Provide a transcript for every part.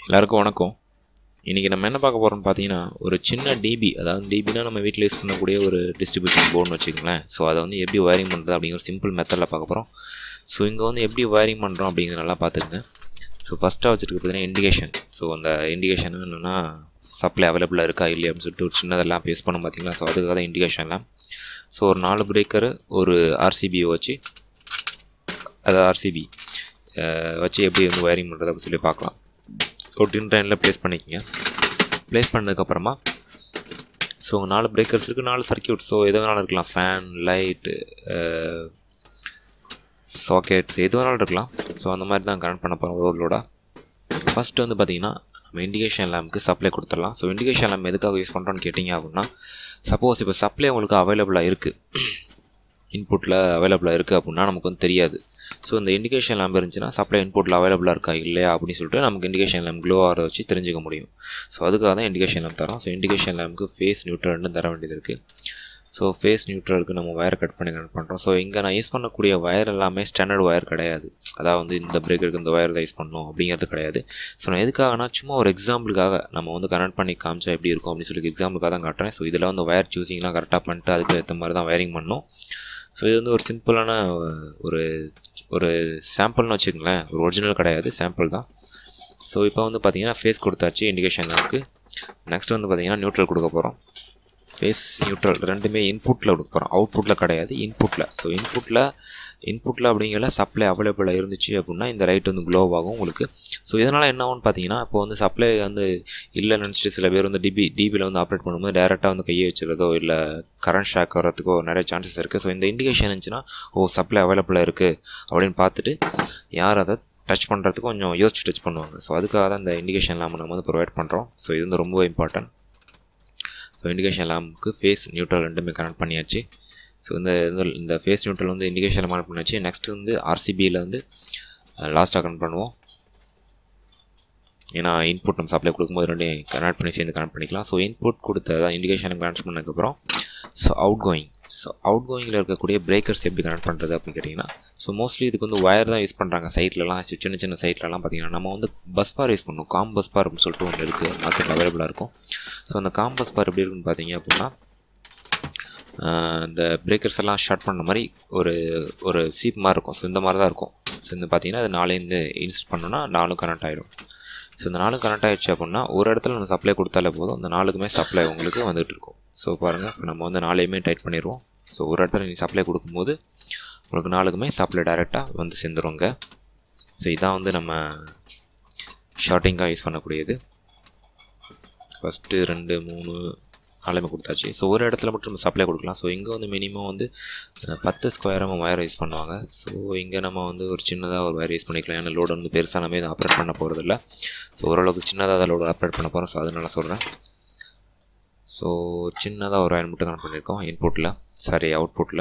எல்லாருக்கும் வணக்கம் இன்றைக்கி நம்ம என்ன பார்க்க போகிறோம்னு பார்த்தீங்கன்னா ஒரு சின்ன டிபி அதாவது டிபினா நம்ம வீட்டில் யூஸ் பண்ணக்கூடிய ஒரு டிஸ்ட்ரிபியூஷன் போர்டுன்னு வச்சுக்கோங்களேன் ஸோ அதை வந்து எப்படி வயரிங் பண்ணுறது அப்படிங்கிற சிம்பிள் மெத்தடில் பார்க்க போகிறோம் ஸோ இங்கே வந்து எப்படி வயரிங் பண்ணுறோம் அப்படிங்கிற நல்லா பார்த்துக்குங்க ஸோ ஃபஸ்ட்டாக வச்சுருக்கு பார்த்தீங்கன்னா இண்டிகேஷன் ஸோ அந்த இண்டிகேஷன் என்னென்னா சப்ளை அவைலபிளாக இருக்கா இல்லையா அப்படின்னு சொல்லிட்டு ஒரு சின்னதெல்லாம் பேஸ் பண்ணோம் பார்த்தீங்களா ஸோ அதுக்காக தான் இண்டிகேஷன்லாம் ஸோ ஒரு நாலு பிரேக்கரு ஒரு ஆர்சிபியை வச்சு அது ஆர்சிபி வச்சு எப்படி வந்து வயரிங் பண்ணுறது அப்படின்னு சொல்லி பார்க்கலாம் ஸோ டின் ட்ரெயினில் ப்ளேஸ் பண்ணிக்கோங்க ப்ளேஸ் பண்ணதுக்கப்புறமா ஸோ நாலு பிரேக்கர்ஸ் இருக்குது நாலு சர்க்கியூட் ஸோ எது வேணாலும் இருக்கலாம் ஃபேன் லைட்டு சாக்கெட்ஸ் எது வேணாலும் இருக்கலாம் ஸோ அந்த மாதிரி தான் கனெக்ட் பண்ண போகிறோம் ரோட்லோட ஃபஸ்ட்டு வந்து பார்த்தீங்கன்னா நம்ம இண்டிகேஷன் லேம்புக்கு சப்ளை கொடுத்துடலாம் ஸோ இண்டிகேஷன் லேம்ப் எதுக்காக யூஸ் பண்ணுறோன்னு கேட்டிங்க அப்படின்னா சப்போஸ் இப்போ சப்ளை உங்களுக்கு அவைலபிளாக இருக்குது இன்புட்டில் அவைலபிளாக இருக்குது அப்படின்னா நமக்கு வந்து தெரியாது ஸோ இந்த இண்டிகேஷன் லேம்ப் இருந்துச்சுன்னா சப்ளை இன்புட்டில் அவைலபிளாக இருக்கா இல்லையா அப்படின்னு சொல்லிட்டு நமக்கு இண்டிகேஷன் லேம்ப் க்ளோ ஆகிற வச்சு தெரிஞ்சுக்க முடியும் ஸோ அதுக்காக தான் இண்டிகேஷன் லேம்ப் தரோம் ஸோ இண்டிகேஷன் லேம்புக்கு ஃபேஸ் நியூட்ரல்னு தர வேண்டியது இருக்குது ஸோ ஃபேஸ் நியூட்ரலுக்கு நம்ம ஒயர் கட் பண்ணி கனெக்ட் பண்ணுறோம் ஸோ இங்கே நான் யூஸ் பண்ணக்கூடிய ஒயர் எல்லாமே ஸ்டாண்டர்ட் ஒயர் கிடையாது அதாவது வந்து இந்த பிரேக்கருக்கு இந்த ஒயர் தான் யூஸ் பண்ணணும் அப்படிங்கிறது கிடையாது ஸோ நான் எதுக்காகனா சும்மா ஒரு எக்ஸாம்பிளுக்காக நம்ம வந்து கனெக்ட் பண்ணி காமிச்சா எப்படி இருக்கும் அப்படின்னு சொல்லி எக்ஸாம்பிளுக்காக தான் காட்டுறேன் ஸோ இதில் வந்து ஒயர் சூஸிங்லாம் கரெக்டாக பண்ணிட்டு அதுக்கு ஏற்ற மாதிரி தான் ஒயரிங் பண்ணணும் ஸோ இது வந்து ஒரு சிம்பிளான ஒரு ஒரு சாம்பிள்னு வச்சுக்கோங்களேன் ஒரு ஒரிஜினல் கிடையாது சாம்பிள் தான் ஸோ இப்போ வந்து பார்த்தீங்கன்னா ஃபேஸ் கொடுத்தாச்சு இண்டிகேஷன் இருக்குது நெக்ஸ்ட் வந்து பார்த்தீங்கன்னா நியூட்ரல் கொடுக்க போகிறோம் ஃபேஸ் நியூட்ரல் ரெண்டுமே இன்புட்டில் கொடுக்க போகிறோம் அவுட்புட்டில் கிடையாது இன்புட்டில் ஸோ இன்புட்டில் இன்புட்டில் அப்படிங்கிற சப்ளை அவைலபிளாக இருந்துச்சு அப்படின்னா இந்த லைட் வந்து க்ளோவ் ஆகும் உங்களுக்கு ஸோ இதனால் என்ன ஆகும்னு பார்த்தீங்கன்னா இப்போ வந்து சப்ளை வந்து இல்லை நினச்சிட்டு சில பேர் வந்து டிபி டிபியில் வந்து ஆப்ரேட் பண்ணும்போது டேரெக்டாக வந்து கையை வச்சுறதோ இல்லை கரண்ட் ஷாக் வர்றதுக்கோ நிறைய சான்சஸ் இருக்குது ஸோ இந்த இண்டிகேஷன் இருந்துச்சுன்னா ஓ சப்ளை அவைலபிளாக இருக்குது அப்படின்னு பார்த்துட்டு யார் அதை டச் பண்ணுறதுக்கு கொஞ்சம் யோசிச்சு டச் பண்ணுவாங்க ஸோ அதுக்காக தான் இந்த இண்டிகேஷன் லேம்ப் நம்ம வந்து ப்ரொவைட் பண்ணுறோம் ஸோ இது வந்து ரொம்ப இம்பார்ட்டன்ட் ஸோ இண்டிகேஷன் லேம்புக்கு ஃபேஸ் நியூட்ரல் ரெண்டுமே கனெக்ட் பண்ணியாச்சு ஸோ இந்த இந்த ஃபேஸ் நியூட்ரல் வந்து இண்டிகேஷன் கனெக்ட் பண்ணியாச்சு நெக்ஸ்ட் வந்து ஆர்சிபியில் வந்து லாஸ்ட்டாக கனெக்ட் பண்ணுவோம் ஏன்னா இன்புட் நம்ம சப்ளை கொடுக்கும்போது ரெண்டு கனெக்ட் பண்ணி சேர்ந்து கனெக்ட் பண்ணிக்கலாம் ஸோ இன்புட் கொடுத்த இண்டிகேஷன் கனெக்ட் பண்ணதுக்கப்புறம் ஸோ அவுட் கோயிங் ஸோ அவுட் கோயிங்கில் இருக்கக்கூடிய பிரேக்கர்ஸ் எப்படி கனெக்ட் பண்ணுறது அப்படின்னு கேட்டிங்கன்னா ஸோ மோஸ்ட்லி இதுக்கு வந்து ஒயர் தான் யூஸ் பண்ணுறாங்க சைட்லலாம் சின்ன சின்ன சைட்லலாம் பார்த்தீங்கன்னா நம்ம வந்து பஸ் பார் யூஸ் பண்ணுவோம் காம் பஸ் பார் அப்படின்னு சொல்லிட்டு ஒன்று இருக்குது மார்க்கெட்டில் அவைலபிளாக இருக்கும் ஸோ அந்த காம் பஸ் பார் எப்படி இருக்குன்னு பார்த்தீங்க அப்படின்னா இந்த பிரேக்கர்ஸ் எல்லாம் ஷார்ட் பண்ண மாதிரி ஒரு ஒரு சீப் மாதிரி இருக்கும் ஸோ இந்த மாதிரி தான் இருக்கும் ஸோ இந்த பார்த்தீங்கன்னா அது நாலேருந்து இன்ஸ்ட் பண்ணோன்னா நாலும் கனெக்ட் ஆகிடும் ஸோ இந்த நாலும் கனெக்ட் ஆகிடுச்சு அப்படின்னா ஒரு இடத்துல நம்ம சப்ளை கொடுத்தாலே போதும் அந்த நாலுக்குமே சப்ளை உங்களுக்கு வந்துட்டு இருக்கும் ஸோ பாருங்கள் இப்போ நம்ம வந்து நாளையுமே டைட் பண்ணிடுவோம் ஸோ ஒரு இடத்துல நீங்கள் சப்ளை கொடுக்கும்போது உங்களுக்கு நாளுக்குமே சப்ளை டைரெக்டாக வந்து சேர்ந்துருங்க ஸோ இதான் வந்து நம்ம ஷார்ட்டிங்காக யூஸ் பண்ணக்கூடியது ஃபஸ்ட்டு ரெண்டு மூணு நாலுமே கொடுத்தாச்சு ஸோ ஒரு இடத்துல மட்டும் நம்ம சப்ளை கொடுக்கலாம் ஸோ இங்கே வந்து மினிமம் வந்து பத்து ஸ்கொயர் நம்ம ஒயர் யூஸ் பண்ணுவாங்க ஸோ இங்கே நம்ம வந்து ஒரு சின்னதாக ஒரு ஒயர் யூஸ் பண்ணிக்கலாம் ஏன்னா லோடு வந்து பெருசாக நம்ம இதை ஆப்ரேட் பண்ண போகிறதில்ல ஸோ ஓரளவுக்கு சின்னதாக தான் லோடு ஆப்ரேட் பண்ண போகிறோம் ஸோ அதனால சொல்கிறேன் ஸோ சின்னதாக ஒரு ஒயர் மட்டும் கனெக்ட் பண்ணியிருக்கோம் இன்புட்டில் சாரி அவுட்புட்டில்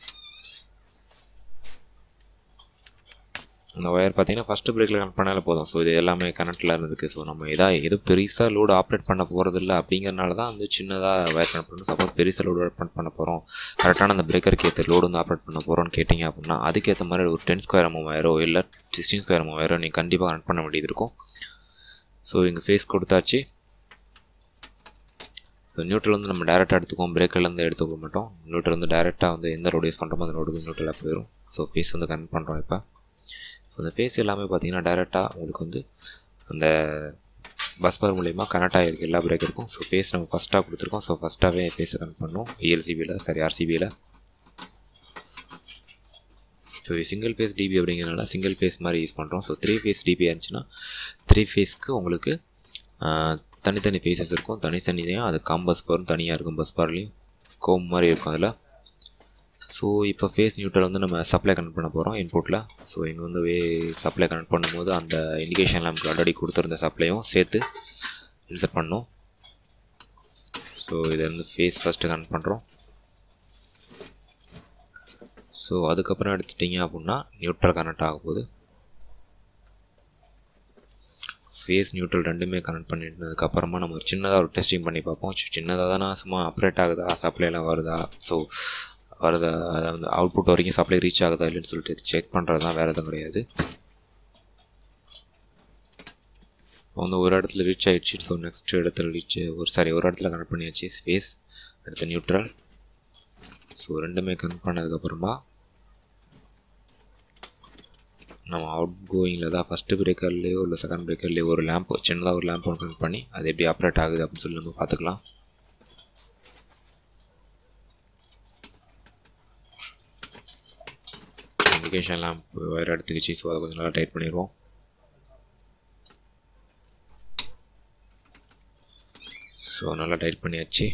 அந்த ஒயர் பார்த்தீங்கன்னா ஃபஸ்ட்டு பிரேக்கில் கனெக்ட் பண்ணாலே போதும் ஸோ இது எல்லாமே கனெக்டில் இருந்துருக்கு ஸோ நம்ம எதாவது எது பெருசாக லோடு ஆப்ரேட் பண்ண போகிறதில்ல அப்படிங்கிறனால தான் வந்து சின்னதாக ஒயர் கனெக்ட் பண்ணணும் சப்போஸ் பெருசாக லோடு ஆப்ரேட் பண்ண போகிறோம் கரெக்டான அந்த பிரேக்கருக்கு ஏற்ற லோடு வந்து ஆப்ரேட் பண்ண போகிறோம்னு கேட்டிங்க அப்படின்னா அதுக்கேற்ற மாதிரி ஒரு டென் ஸ்கொயர் எம்எம் ஒயரோ இல்லை சிக்ஸ்டீன் ஸ்கொயர் எம்எம் ஒயரோ நீங்கள் கண்டிப்பாக கனெக்ட் பண்ண வேண்டியது இருக்கும் ஸோ இங்கே ஃபேஸ் கொடுத்தாச்சு ஸோ நியூட்ரல் வந்து நம்ம டேரெக்டாக எடுத்துக்குவோம் பிரேக்கர்லேருந்து எடுத்துக்க மாட்டோம் நியூட்ரல் வந்து டேரெக்டாக வந்து எந்த ரோடு யூஸ் பண்ணுறோமோ அந்த ரோடுக்கு நியூட்ரலாக போயிடும் ஸோ ஃபேஸ் வந்து கனெக்ட் பண்ணுறோம் இப்போ ஸோ அந்த ஃபேஸ் எல்லாமே பார்த்தீங்கன்னா டேரெக்டாக உங்களுக்கு வந்து அந்த பஸ் பார் மூலிமா கனெக்ட் ஆகிருக்கு எல்லா பிரேக்கருக்கும் ஸோ ஃபேஸ் நம்ம ஃபஸ்ட்டாக கொடுத்துருக்கோம் ஸோ ஃபஸ்ட்டாகவே ஃபேஸை கனெக்ட் பண்ணோம் இஎல்சிபியில் சாரி ஆர்சிபியில் ஸோ சிங்கிள் ஃபேஸ் டிபி அப்படிங்கிறனால சிங்கிள் ஃபேஸ் மாதிரி யூஸ் பண்ணுறோம் ஸோ த்ரீ ஃபேஸ் டிபி இருந்துச்சுன்னா த்ரீ ஃபேஸ்க்கு உங்களுக்கு தனித்தனி ஃபேஸஸ் இருக்கும் தனித்தனியாக அது காம் பஸ் பாரும் தனியாக இருக்கும் பஸ் பார்லேயும் கோம் மாதிரி இருக்கும் அதில் ஸோ இப்போ ஃபேஸ் நியூட்ரல் வந்து நம்ம சப்ளை கனெக்ட் பண்ண போகிறோம் இன்புட்டில் ஸோ இங்கே வந்து வே சப்ளை கனெக்ட் பண்ணும்போது அந்த இண்டிகேஷன் லேம்க்கு ஆல்ரெடி கொடுத்துருந்த சப்ளையும் சேர்த்து இன்சர்ட் பண்ணோம் ஸோ இதை வந்து ஃபேஸ் ஃபஸ்ட்டு கனெக்ட் பண்ணுறோம் ஸோ அதுக்கப்புறம் எடுத்துட்டிங்க அப்படின்னா நியூட்ரல் கனெக்ட் ஆக போகுது ஃபேஸ் நியூட்ரல் ரெண்டுமே கனெக்ட் பண்ணிட்டதுக்கப்புறமா நம்ம ஒரு சின்னதாக ஒரு டெஸ்டிங் பண்ணி பார்ப்போம் சின்னதாக தானே சும்மா ஆப்ரேட் ஆகுதா சப்ளைலாம் வருதா ஸோ வருதா அதாவது அவுட்புட் வரைக்கும் சப்ளை ரீச் ஆகுதா இல்லைன்னு சொல்லிட்டு செக் பண்ணுறது தான் வேறு எதுவும் கிடையாது வந்து ஒரு இடத்துல ரீச் ஆகிடுச்சு ஸோ நெக்ஸ்ட் இடத்துல ரீச் ஒரு சாரி ஒரு இடத்துல கனெக்ட் பண்ணியாச்சு ஸ்பேஸ் அடுத்து நியூட்ரல் ஸோ ரெண்டுமே கனெக்ட் பண்ணதுக்கப்புறமா நம்ம அவுட் கோயிங்கில் தான் ஃபஸ்ட்டு பிரேக்கர்லேயோ இல்லை செகண்ட் பிரேக்கர்லேயோ ஒரு லேம்ப் சின்னதாக ஒரு லேம்ப் ஒன்று கனெக்ட் பண்ணி அது எப்படி ஆப்ரேட் ஆகுது அப்படின்னு சொல்லி நம்ம பார்த்துக்கலாம் இண்டிகேஷன் லேம்ப் வேறு இடத்துக்கு ஸோ அதை கொஞ்சம் நல்லா டைட் பண்ணிடுவோம் ஸோ நல்லா டைட் பண்ணியாச்சு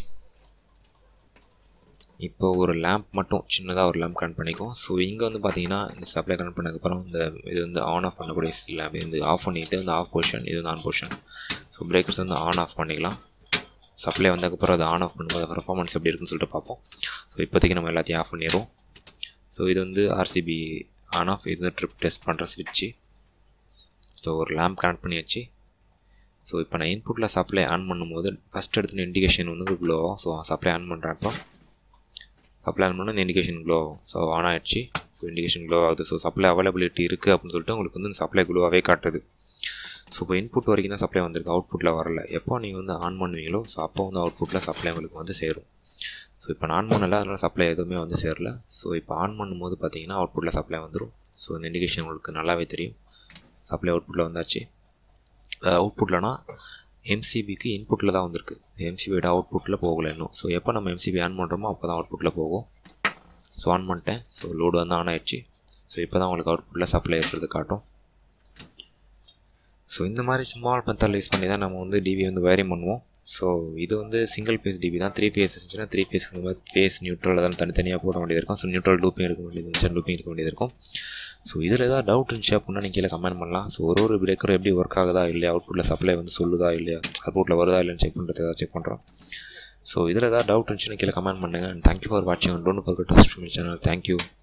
இப்போ ஒரு லேம்ப் மட்டும் சின்னதாக ஒரு லேம்ப் கனெக்ட் பண்ணிக்கும் ஸோ இங்கே வந்து பார்த்தீங்கன்னா இந்த சப்ளை கனெக்ட் பண்ணதுக்கப்புறம் இந்த இது வந்து ஆன் ஆஃப் பண்ணக்கூடிய லேம்ப் இது ஆஃப் பண்ணிவிட்டு இந்த ஆஃப் பொசிஷன் இது வந்து ஆன் பொசிஷன் ஸோ பிரேக்கர்ஸ் வந்து ஆன் ஆஃப் பண்ணிக்கலாம் சப்ளை வந்ததுக்கப்புறம் அதை ஆன் ஆஃப் பண்ணும்போது பர்ஃபார்மன்ஸ் எப்படி இருக்குன்னு சொல்லிட்டு பார்ப்போம் ஸோ இப்போதைக்கு நம்ம எல்லாத்தையும் ஆஃப் பண்ணிடுவோம் ஸோ இது வந்து ஆர்சிபி ஆன் ஆஃப் இது ட்ரிப் டெஸ்ட் பண்ணுற ஸ்விட்ச்சு ஸோ ஒரு லேம்ப் கனெக்ட் பண்ணியாச்சு ஸோ இப்போ நான் இன்புட்டில் சப்ளை ஆன் பண்ணும்போது ஃபஸ்ட் எடுத்து இண்டிகேஷன் வந்து க்ளோ ஆகும் ஸோ சப்ளை ஆன் பண்ணுறப்போ சப்ளை ஆன் பண்ணால் இந்த இண்டிகேஷன் க்ளோ ஆகும் ஸோ ஆன் ஆகிடுச்சு ஸோ இண்டிகேஷன் க்ளோ ஆகுது ஸோ சப்ளை அவைலபிலிட்டி இருக்குது அப்படின்னு சொல்லிட்டு உங்களுக்கு வந்து சப்ளை க்ளோவாகவே காட்டுது ஸோ இப்போ இன்புட் வரைக்கும் தான் சப்ளை வந்திருக்கு அவுட்புட்டில் வரல எப்போ நீங்கள் வந்து ஆன் பண்ணுவீங்களோ ஸோ அப்போ வந்து அவுட்புட்டில் சப்ளை உங்களுக்கு வந்து சேரும் ஸோ இப்போ நான் ஆன் பண்ணலை அதனால் சப்ளை எதுவுமே வந்து சேரல ஸோ இப்போ ஆன் பண்ணும்போது பார்த்தீங்கன்னா அவுட்புட்டில் சப்ளை வந்துடும் ஸோ இந்த இண்டிகேஷன் உங்களுக்கு நல்லாவே தெரியும் சப்ளை அவுட்புட்டில் வந்தாச்சு அவுட்புட்லனா எம்சிபிக்கு இன்புட்டில் தான் வந்திருக்கு எம்சிபியோட அவுட்புட்டில் போகலை இன்னும் ஸோ எப்போ நம்ம எம்சிபி ஆன் பண்ணுறோமோ அப்போ தான் அவுட்புட்டில் போகும் ஸோ ஆன் பண்ணிட்டேன் ஸோ லோடு வந்து ஆன் ஆயிடுச்சு ஸோ இப்போ தான் உங்களுக்கு அவுட்புட்டில் சப்ளை இருக்கிறது காட்டும் ஸோ இந்த மாதிரி ஸ்மால் மெத்தட் யூஸ் பண்ணி தான் நம்ம வந்து டிவி வந்து வேரி பண்ணுவோம் ஸோ இது வந்து சிங்கிள் பேஸ் டிவி தான் த்ரீ பேஸ் இருந்துச்சுன்னா த்ரீ பேஸ் இந்த மாதிரி பேஸ் நியூட்ரல் அதெல்லாம் தனித்தனியாக போட வேண்டியது இருக்கும் ஸோ நியூட்ரல் லூப்பிங் எடுக்க வேண்டியது இருந்துச்சு லூப்பிங் எடுக்க வேண்டியது இருக்கும் ஸோ இதில் ஏதாவது டவுட் இருந்துச்சு அப்படின்னா நீங்கள் கீழே கமெண்ட் பண்ணலாம் ஸோ ஒரு ஒரு பிரேக்கரும் எப்படி ஒர்க் ஆகுதா இல்லையா அவுட்புட்டில் சப்ளை வந்து சொல்லுதா இல்லையா அவுட்புட்டில் வருதா இல்லைன்னு செக் பண்ணுறது ஏதாவது செக் பண்ணுறோம் ஸோ இதில் ஏதாவது டவுட் இருந்துச்சுன்னா கீழே கமெண்ட் பண்ணுங்கள் அண்ட் தேங்க்யூ ஃபார் வாட்சிங் don't forget to channel thank you